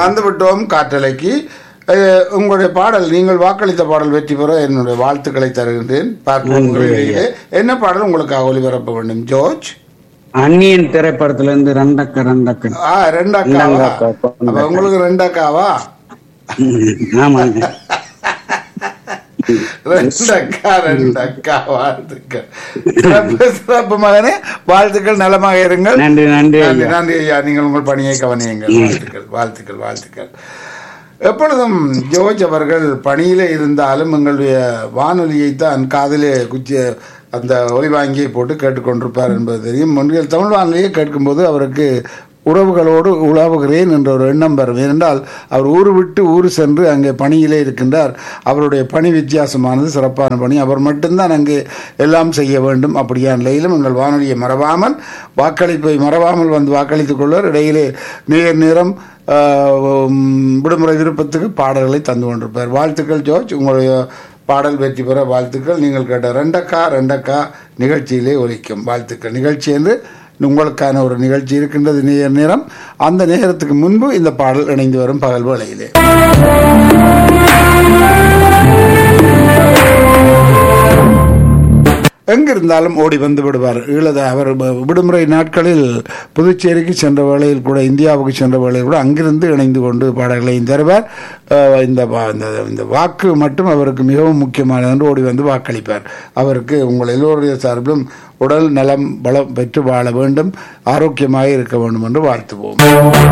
வந்து விட்டோம் காற்றலைக்கு அஹ், உங்களுடைய பாடல் நீங்கள் வாக்களித்த பாடல் வெற்றி பெற என்னுடைய வாழ்த்துக்களை தருகின்றேன் பார்ப்போம் நன்றி உங்களிடையே. என்ன பாடல் உங்களுக்காக ஒளிபரப்ப வேண்டும் ஜோர்ஜ் அந்நியன் திரைப்படத்துல இருந்து ரெண்டக்க ரெண்டக்க ஆ ரெண்டாக்காவா ரெண்டாக்கா, அப்ப உங்களுக்கு ரெண்டாக்காவா ஆமாங்க ரெண்டக்கா ரெண்டக்கா வாழ்த்துக்கள் சிறப்பு, சிறப்பு மகனே வாழ்த்துக்கள் நலமாக இருங்கள் நன்றி நன்றி நன்றி ஐயா நன்றி ஐயா நீங்கள் உங்கள் பணியை கவனியுங்கள் வாழ்த்துக்கள் வாழ்த்துக்கள் வாழ்த்துக்கள் எப்பொழுதும் ஜோர்ஜ் அவர்கள் பணியிலே இருந்தாலும் எங்களுடைய வானொலியை தான் காதிலே குச்சி அந்த ஒலிவாங்கியை போட்டு கேட்டுக்கொண்டிருப்பார் என்பது தெரியும் முன்னில் தமிழ் வானொலியை கேட்கும்போது அவருக்கு உறவுகளோடு உலாவுகிறேன் என்ற ஒரு எண்ணம் வரும் ஏனென்றால் அவர் ஊர் விட்டு ஊர் சென்று அங்கே பணியிலே இருக்கின்றார் அவருடைய பணி வித்தியாசமானது சிறப்பான பணி அவர் மட்டும்தான் அங்கே எல்லாம் செய்ய வேண்டும் அப்படியான நிலையிலும் எங்கள் வானொலியை மறவாமல் வாக்களிப்பை மறவாமல் வந்து வாக்களித்துக் கொள்வார் இடையிலே நேர் நேரம் ஆஹ், உம், விடுமுறை விருப்பத்துக்கு பாடல்களை தந்து கொண்டிருப்பார் வாழ்த்துக்கள் ஜோர்ஜ் உங்களுடைய பாடல் வெற்றி பெற வாழ்த்துக்கள் நீங்கள் கேட்ட ரெண்டக்கா ரெண்டக்கா நிகழ்ச்சியிலே ஒலிக்கும் வாழ்த்துக்கள் நிகழ்ச்சி என்று உங்களுக்கான ஒரு நிகழ்ச்சி இருக்கின்றது நேர் நேரம் அந்த நேரத்துக்கு முன்பு இந்த பாடல் இணைந்து வரும் பகல் வேளையிலே எங்கிருந்தாலும் ஓடி வந்து விடுவார் ஈழத அவர் வ- விடுமுறை நாட்களில் புதுச்சேரிக்கு சென்ற வேளையில் கூட இந்தியாவுக்கு சென்ற வேளையில் கூட அங்கிருந்து இணைந்து கொண்டு பாடல்களையும் தருவார் அஹ், இந்த வா- இந்த- இந்த வாக்கு மட்டும் அவருக்கு மிகவும் முக்கியமானது என்று ஓடி வந்து வாக்களிப்பார் அவருக்கு உங்கள் எல்லோருடைய சார்பிலும் உடல் நலம் பலம் பெற்று வாழ வேண்டும் ஆரோக்கியமாக இருக்க வேண்டும் என்று வாழ்த்துவோம்